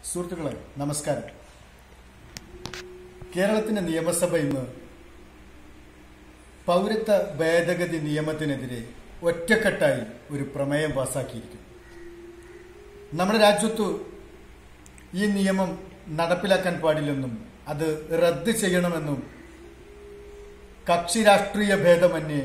സുഹൃത്തുക്കളെ നമസ്കാരം കേരളത്തിന്റെ നിയമസഭ ഇന്ന് പൗരത്വ ഭേദഗതി നിയമത്തിനെതിരെ ഒറ്റക്കെട്ടായി ഒരു പ്രമേയം പാസാക്കിയിരിക്കുന്നു നമ്മുടെ രാജ്യത്തു ഈ നിയമം നടപ്പിലാക്കാൻ പാടില്ലെന്നും അത് റദ്ദ് ചെയ്യണമെന്നും കക്ഷി രാഷ്ട്രീയ ഭേദമന്യേ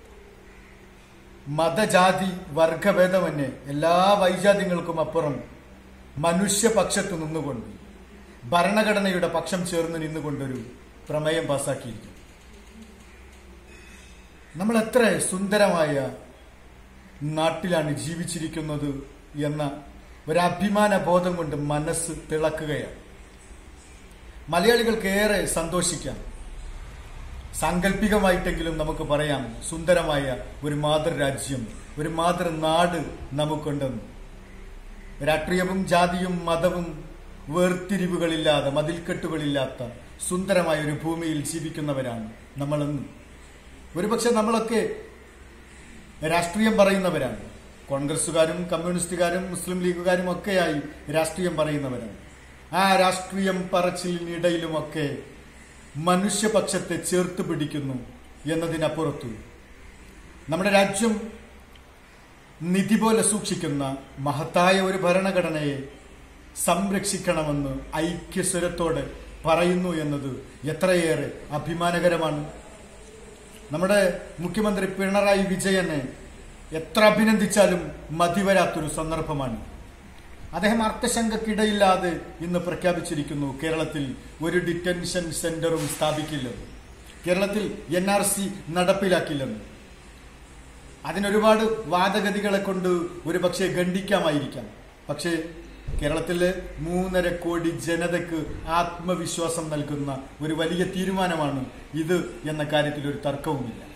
മതജാതി വർഗഭേദമന്യേ എല്ലാ വൈജാത്യങ്ങൾക്കും അപ്പുറം മനുഷ്യപക്ഷത്ത് നിന്നുകൊണ്ട് ഭരണഘടനയുടെ പക്ഷം ചേർന്ന് നിന്നുകൊണ്ടൊരു പ്രമേയം പാസാക്കിയിരിക്കും നമ്മൾ എത്ര സുന്ദരമായ നാട്ടിലാണ് ജീവിച്ചിരിക്കുന്നത് എന്ന ഒരു അഭിമാന ബോധം കൊണ്ട് മനസ്സ് തിളക്കുകയാണ് മലയാളികൾക്ക് ഏറെ സന്തോഷിക്കാം സാങ്കല്പികമായിട്ടെങ്കിലും നമുക്ക് പറയാം സുന്ദരമായ ഒരു മാതൃരാജ്യം ഒരു മാതൃനാട് നമുക്കുണ്ടെന്ന് രാഷ്ട്രീയവും ജാതിയും മതവും വേർതിരിവുകളില്ലാതെ മതിൽക്കെട്ടുകളില്ലാത്ത സുന്ദരമായ ഒരു ഭൂമിയിൽ ജീവിക്കുന്നവരാണ് നമ്മളെന്ന് ഒരുപക്ഷെ നമ്മളൊക്കെ രാഷ്ട്രീയം പറയുന്നവരാണ് കോൺഗ്രസുകാരും കമ്മ്യൂണിസ്റ്റുകാരും മുസ്ലിം ലീഗുകാരും ഒക്കെയായി രാഷ്ട്രീയം പറയുന്നവരാണ് ആ രാഷ്ട്രീയം പറച്ചിലിനിടയിലുമൊക്കെ മനുഷ്യപക്ഷത്തെ ചേർത്ത് പിടിക്കുന്നു എന്നതിനപ്പുറത്തു നമ്മുടെ രാജ്യം നിധി പോലെ സൂക്ഷിക്കുന്ന മഹത്തായ ഒരു ഭരണഘടനയെ സംരക്ഷിക്കണമെന്ന് ഐക്യസ്വരത്തോടെ പറയുന്നു എന്നത് എത്രയേറെ അഭിമാനകരമാണ് നമ്മുടെ മുഖ്യമന്ത്രി പിണറായി വിജയനെ എത്ര അഭിനന്ദിച്ചാലും മതിവരാത്തൊരു സന്ദർഭമാണ് അദ്ദേഹം അർത്ഥശങ്കക്കിടയില്ലാതെ ഇന്ന് പ്രഖ്യാപിച്ചിരിക്കുന്നു കേരളത്തിൽ ഒരു ഡിറ്റൻഷൻ സെന്ററും സ്ഥാപിക്കില്ലെന്ന് കേരളത്തിൽ എൻ ആർ സി നടപ്പിലാക്കില്ലെന്ന് അതിനൊരുപാട് വാദഗതികളെ കൊണ്ട് ഒരു പക്ഷേ ഖണ്ഡിക്കാമായിരിക്കാം പക്ഷേ കേരളത്തിലെ മൂന്നര കോടി ജനതയ്ക്ക് ആത്മവിശ്വാസം നൽകുന്ന ഒരു വലിയ തീരുമാനമാണ് ഇത് എന്ന കാര്യത്തിൽ ഒരു തർക്കവുമില്ല